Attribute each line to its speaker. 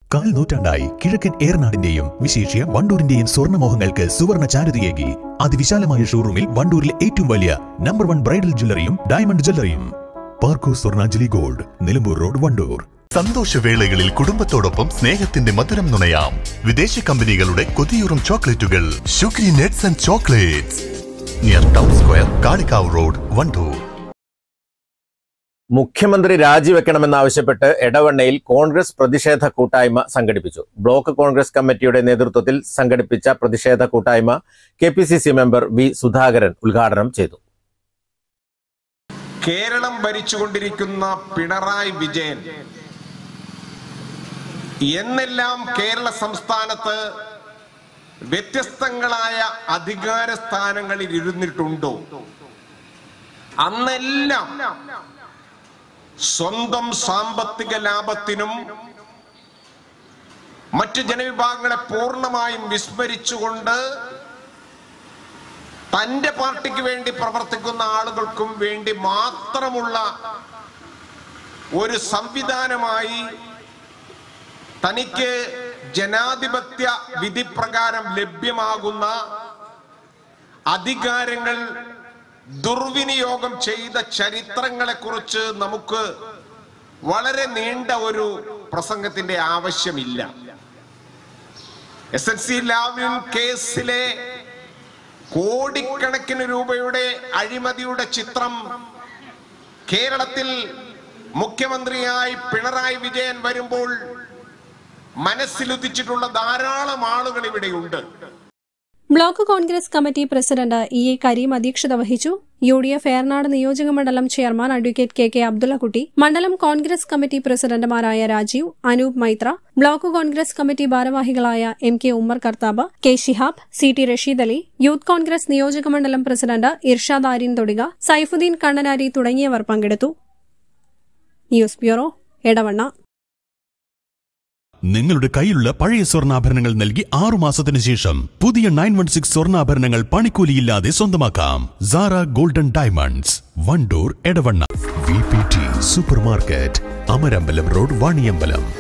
Speaker 1: കാൽ നൂറ്റാണ്ടായി കിഴക്കൻ ഏറനാടിന്റെയും വിശേഷ്യ വണ്ടൂരിന്റെയും സ്വർണ്ണമോഹങ്ങൾക്ക് സുവർണ ചാരുതയേകി അതിവിശാലമായ ഷോറൂമിൽ വണ്ടൂരിലെ ഏറ്റവും വലിയ നമ്പർ വൺ ബ്രൈഡൽ ജ്വല്ലറിയും ഡയമണ്ട് ജ്വല്ലറിയും പാർക്കോ സ്വർണാഞ്ജലി ഗോൾഡ് നിലമ്പൂർ റോഡ് വണ്ടൂർ
Speaker 2: സന്തോഷവേളകളിൽ കുടുംബത്തോടൊപ്പം സ്നേഹത്തിന്റെ മധുരം നുണയാം വിദേശ കമ്പനികളുടെ കൊതിയൂറും ചോക്ലേറ്റുകൾ sugary nuts and chocolates near town square Kalikavu road Wandoor
Speaker 3: മുഖ്യമന്ത്രി രാജിവെക്കണമെന്നാവശ്യപ്പെട്ട് എടവണ്ണയിൽ കോൺഗ്രസ് പ്രതിഷേധ കൂട്ടായ്മ സംഘടിപ്പിച്ചു ബ്ലോക്ക് കോൺഗ്രസ് കമ്മിറ്റിയുടെ നേതൃത്വത്തിൽ സംഘടിപ്പിച്ച പ്രതിഷേധ കൂട്ടായ്മ K P C C member V Sudhakaran ഉദ്ഘാടനം ചെയ്തു
Speaker 4: കേരളം ഭരിച്ചുകൊണ്ടിരിക്കുന്ന പിണറായി വിജയൻ എന്നെല്ലാം കേരള സംസ്ഥാനത്ത് വ്യത്യസ്തങ്ങളായ അധികാര സ്ഥാനങ്ങളിൽ ഇരുന്നിട്ടുണ്ടോ അന്നെല്ലാം സ്വന്തം സാമ്പത്തിക ലാഭത്തിനും മറ്റു ജനവിഭാഗങ്ങളെ പൂർണ്ണമായും വിസ്മരിച്ചുകൊണ്ട് തന്റെ പാർട്ടിക്ക് വേണ്ടി പ്രവർത്തിക്കുന്ന ആളുകൾക്കും വേണ്ടി മാത്രമുള്ള ഒരു സംവിധാനമായി തനിക്ക് ജനാധിപത്യ വിധിപ്രകാരം ലഭ്യമാകുന്ന അധികാരങ്ങൾ ദുർവിനിയോഗം ചെയ്ത ചരിത്രങ്ങളെക്കുറിച്ച് നമുക്ക് വളരെ നീണ്ട ഒരു പ്രസംഗത്തിന്റെ ആവശ്യമില്ല എസ് എൻ സി ലാവ്ലിൻ കേസിലെ കോടിക്കണക്കിന് രൂപയുടെ അഴിമതിയുടെ ചിത്രം കേരളത്തിൽ മുഖ്യമന്ത്രിയായി പിണറായി വിജയൻ വരുമ്പോൾ മനസ്സിലുദിച്ചിട്ടുള്ള ധാരാളം ആളുകൾ ഇവിടെയുണ്ട്
Speaker 5: block Congress committee president E A Kareem അധ്യക്ഷത വഹിച്ചു യു ഡി എഫ് ഏറനാട് നിയോജക മണ്ഡലം chairman advocate K K Abdullakutty മണ്ഡലം കോൺഗ്രസ് കമ്മിറ്റി പ്രസിഡന്റുമാരായ Rajeev Anoop Maithra block Congress committee ഭാരവാഹികളായ M K Ummer Karthab K Shihab C T Rasheed Ali youth Congress നിയോജക മണ്ഡലം പ്രസിഡന്റ് ഇർഷാദ് ആര്യൻ തൊടിക സൈഫുദ്ദീൻ കണ്ണനാരി തുടങ്ങിയവർ പങ്കെടുത്തു ന്യൂസ് ബ്യൂറോ എടവണ്ണ
Speaker 1: നിങ്ങളുടെ കയ്യിലുള്ള പഴയ സ്വർണ്ണാഭരണങ്ങൾ നൽകി ആറു മാസത്തിനു ശേഷം പുതിയ നയൻ വൺ സിക്സ് സ്വർണ്ണാഭരണങ്ങൾ പണിക്കൂലിയില്ലാതെ സ്വന്തമാക്കാം Zara golden diamonds Wandoor Edavanna V P T super market Amarambalam road Vaniyambalam